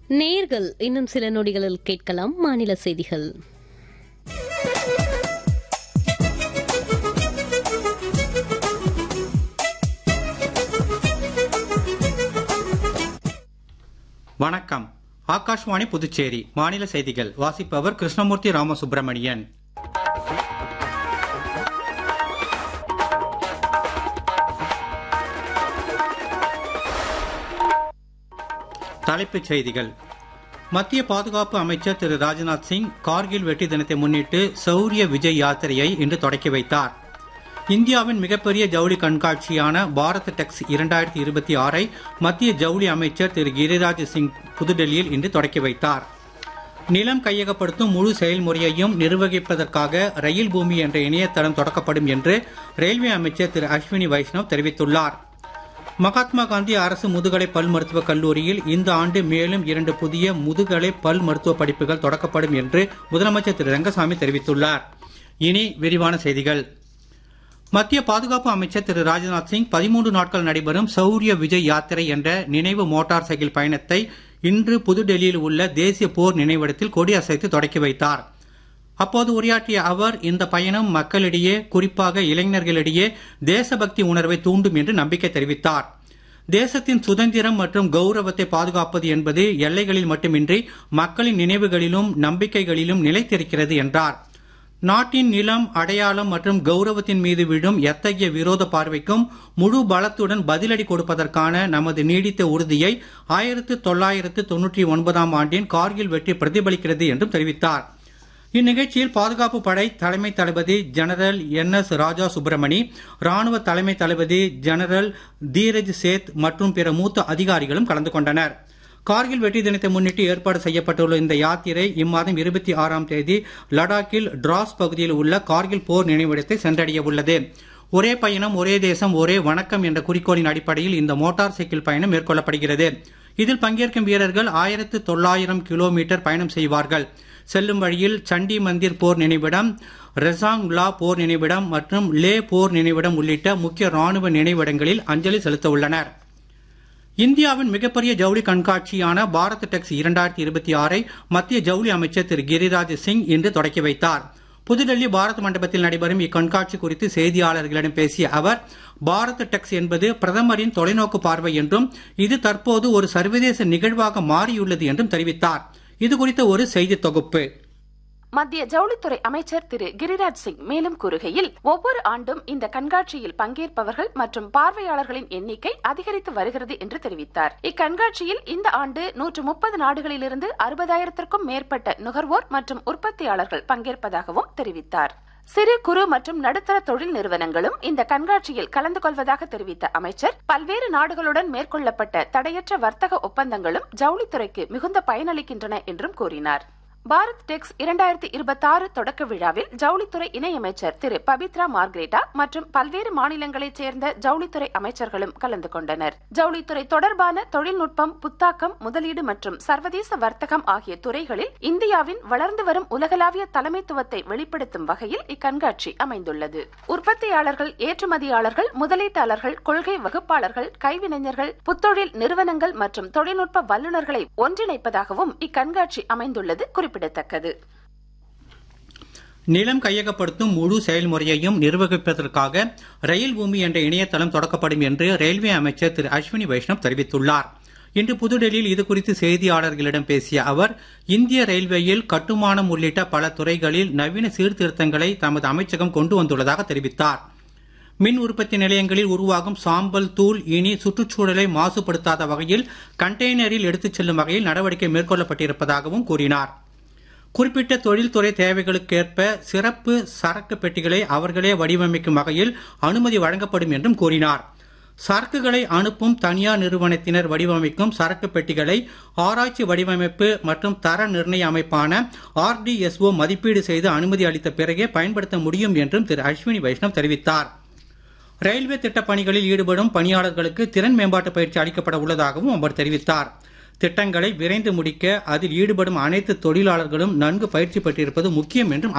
நேர்கள் இன்னும் சில நொடிகளில் கேட்கலாம் மாநில செய்திகள் வணக்கம் ஆகாஷ்வாணி புதுச்சேரி மாநில செய்திகள் வாசிப்பவர் கிருஷ்ணமூர்த்தி ராமசுப்பிரமணியன் தலைப்புச் செய்திகள் மத்திய பாதுகாப்பு அமைச்சர் திரு ராஜ்நாத் சிங் கார்கில் வெற்றி தினத்தை முன்னிட்டு சௌரிய விஜய் யாத்திரையை இன்று தொடக்கி வைத்தார் இந்தியாவின் மிகப்பெரிய ஜவுளி கண்காட்சியான பாரத் டெக்ஸ் இரண்டாயிரத்தி இருபத்தி ஆறை மத்திய ஜவுளி அமைச்சர் திரு கிரிராஜ் சிங் புதுடெல்லியில் இன்று தொடக்கி வைத்தார் நிலம் கையகப்படுத்தும் முழு செயல்முறையையும் நிர்வகிப்பதற்காக ரயில் பூமி என்ற இணையதளம் தொடக்கப்படும் என்று ரயில்வே அமைச்சர் திரு அஸ்வினி வைஷ்ணவ் தெரிவித்துள்ளார் மகாத்மா காந்தி அரசு முதுகலை பல் மருத்துவக் கல்லூரியில் இந்த ஆண்டு மேலும் இரண்டு புதிய முதுகலை பல் மருத்துவ படிப்புகள் தொடக்கப்படும் என்று முதலமைச்சர் திரு ரங்கசாமி தெரிவித்துள்ளார் இனி விரிவான செய்திகள் மத்திய பாதுகாப்பு அமைச்சர் திரு ராஜ்நாத் சிங் பதிமூன்று நாட்கள் நடைபெறும் சௌரிய விஜய் யாத்திரை என்ற நினைவு மோட்டார் சைக்கிள் பயணத்தை இன்று புதுடெல்லியில் உள்ள தேசிய போர் நினைவிடத்தில் கொடியசைத்து தொடக்கி வைத்தார் அப்போது உரையாற்றிய அவர் இந்த பயணம் மக்களிடையே குறிப்பாக இளைஞர்களிடையே தேசபக்தி உணர்வை தூண்டும் என்று நம்பிக்கை தெரிவித்தார் தேசத்தின் சுதந்திரம் மற்றும் கௌரவத்தை பாதுகாப்பது என்பது எல்லைகளில் மட்டுமின்றி மக்களின் நினைவுகளிலும் நம்பிக்கைகளிலும் நிலைத்திருக்கிறது என்றார் நாட்டின் நிலம் அடையாளம் மற்றும் கௌரவத்தின் மீது விழும் எத்தகைய விரோத பார்வைக்கும் முழு பலத்துடன் பதிலடி கொடுப்பதற்கான நமது நீடித்த உறுதியை ஆயிரத்து தொள்ளாயிரத்து தொன்னூற்றி ஒன்பதாம் ஆண்டின் கார்கில் வெற்றி பிரதிபலிக்கிறது என்றும் தெரிவித்தார் இந்நிகழ்ச்சியில் பாதுகாப்பு படை தலைமை தளபதி general N S Raja Subramani ராணுவ தலைமை தளபதி ஜெனரல் தீரஜ் சேத் மற்றும் பிற மூத்த அதிகாரிகளும் கலந்து கொண்டனர் கார்கில் வெற்றி தினத்தை முன்னிட்டு ஏற்பாடு செய்யப்பட்டுள்ள இந்த யாத்திரை இம்மாதம் இருபத்தி ஆறாம் தேதி லடாக்கில் டிராஸ் பகுதியில் உள்ள கார்கில் போர் நினைவிடத்தை சென்றடைய உள்ளது ஒரே பயணம் ஒரே தேசம் ஒரே வணக்கம் என்ற குறிக்கோளின் அடிப்படையில் இந்த மோட்டார் சைக்கிள் பயணம் மேற்கொள்ளப்படுகிறது இதில் பங்கேற்கும் வீரர்கள் ஆயிரத்து தொள்ளாயிரம் கிலோமீட்டர் பயணம் செய்வார்கள் செல்லும் வழியில் சண்டி மந்திர் போர் நினைவிடம் ரெசாங் லா போர் நினைவிடம் மற்றும் லே போர் நினைவிடம் உள்ளிட்ட முக்கிய ராணுவ நினைவிடங்களில் அஞ்சலி செலுத்த உள்ளனர் இந்தியாவின் மிகப்பெரிய ஜவுளி கண்காட்சியான பாரத் டெக்ஸ் இரண்டாயிரத்தி இருபத்தி ஆறை மத்திய ஜவுளி அமைச்சர் திரு கிரிராஜ் சிங் இன்று தொடக்கி வைத்தார் புதுடெல்லி பாரத் மண்டபத்தில் நடைபெறும் இக்கண்காட்சி குறித்து செய்தியாளர்களிடம் பேசிய அவர் பாரத் டெக்ஸ் என்பது பிரதமரின் தொலைநோக்கு பார்வை என்றும் இது தற்போது ஒரு சர்வதேச நிகழ்வாக மாறியுள்ளது என்றும் தெரிவித்தார் இது குறித்த ஒரு செய்தி தொகுப்பு மத்திய ஜவுளித்துறை அமைச்சர் திரு கிரிராஜ் சிங் மேலும் கூறுகையில் ஒவ்வொரு ஆண்டும் இந்த கண்காட்சியில் பங்கேற்பவர்கள் மற்றும் பார்வையாளர்களின் எண்ணிக்கை அதிகரித்து வருகிறது என்று தெரிவித்தார் இக்கண்காட்சியில் இந்த ஆண்டு நூற்று முப்பது நாடுகளிலிருந்து அறுபதாயிரத்திற்கும் மேற்பட்ட நுகர்வோர் மற்றும் உற்பத்தியாளர்கள் பங்கேற்பதாகவும் தெரிவித்தார் சிறு குறு மற்றும் நடுத்தர தொழில் நிறுவனங்களும் இந்த கண்காட்சியில் கலந்து கொள்வதாக தெரிவித்த அமைச்சர் பல்வேறு நாடுகளுடன் மேற்கொள்ளப்பட்ட தடையற்ற வர்த்தக ஒப்பந்தங்களும் ஜவுளித்துறைக்கு மிகுந்த பயனளிக்கின்றன என்றும் கூறினார் பாரத் டெக்ஸ் இரண்டாயிரத்தி இருபத்தி ஆறு தொடக்க விழாவில் ஜவுளித்துறை இணையமைச்சர் திரு பபித்ரா மார்க்ரேட்டா மற்றும் பல்வேறு மாநிலங்களைச் சேர்ந்த ஜவுளித்துறை அமைச்சர்களும் கலந்து கொண்டனர் ஜவுளித்துறை தொடர்பான தொழில்நுட்பம் புத்தாக்கம் முதலீடு மற்றும் சர்வதேச வர்த்தகம் ஆகிய துறைகளில் இந்தியாவின் வளர்ந்து வரும் உலகளாவிய தலைமைத்துவத்தை வெளிப்படுத்தும் வகையில் இக்கண்காட்சி அமைந்துள்ளது உற்பத்தியாளர்கள் ஏற்றுமதியாளர்கள் முதலீட்டாளர்கள் கொள்கை வகுப்பாளர்கள் கைவினைஞர்கள் புத்தொழில் நிறுவனங்கள் மற்றும் தொழில்நுட்ப வல்லுநர்களை ஒன்றிணைப்பதாகவும் இக்கண்காட்சி அமைந்துள்ளது குறிப்பிட்டது குறிப்பிடத்தக்கது நிலம் கையகப்படுத்தும் முழு செயல்முறையையும் நிர்வகிப்பதற்காக ரயில் பூமி என்ற இணையதளம் தொடக்கப்படும் என்று ரயில்வே அமைச்சர் திரு அஸ்வினி வைஷ்ணவ் தெரிவித்துள்ளார் இன்று புதுடெல்லியில் இதுகுறித்து செய்தியாளர்களிடம் பேசிய அவர் இந்திய ரயில்வேயில் கட்டுமானம் உள்ளிட்ட பல துறைகளில் நவீன சீர்திருத்தங்களை தமது அமைச்சகம் கொண்டு வந்துள்ளதாக தெரிவித்தார் மின் உற்பத்தி நிலையங்களில் உருவாகும் சாம்பல் தூள் இனி சுற்றுச்சூழலை மாசுபடுத்தாத வகையில் கண்டெய்னரில் எடுத்துச் செல்லும் வகையில் நடவடிக்கை மேற்கொள்ளப்பட்டிருப்பதாகவும் கூறினார் குறிப்பிட்ட தொழில்துறை தேவைகளுக்கேற்ப சிறப்பு சரக்கு பெட்டிகளை அவர்களே வடிவமைக்கும் வகையில் அனுமதி வழங்கப்படும் என்றும் கூறினார் சரக்குகளை அனுப்பும் தனியார் நிறுவனத்தினர் வடிவமைக்கும் சரக்கு பெட்டிகளை ஆராய்ச்சி வடிவமைப்பு மற்றும் தர நிர்ணய அமைப்பான ஆர்டிஎஸ்ஓ மதிப்பீடு செய்து அனுமதி அளித்த பிறகே பயன்படுத்த முடியும் என்றும் திரு அஸ்வினி வைஷ்ணவ் தெரிவித்தார் ரயில்வே திட்டப் பணிகளில் ஈடுபடும் பணியாளர்களுக்கு திறன் மேம்பாட்டு பயிற்சி அளிக்கப்பட உள்ளதாகவும் அவர் தெரிவித்தார் திட்டங்களை விரைந்து முடிக்க அதில் ஈடுபடும் அனைத்து தொழிலாளர்களும் நன்கு பயிற்சி பெற்றிருப்பது முக்கியம் என்றும்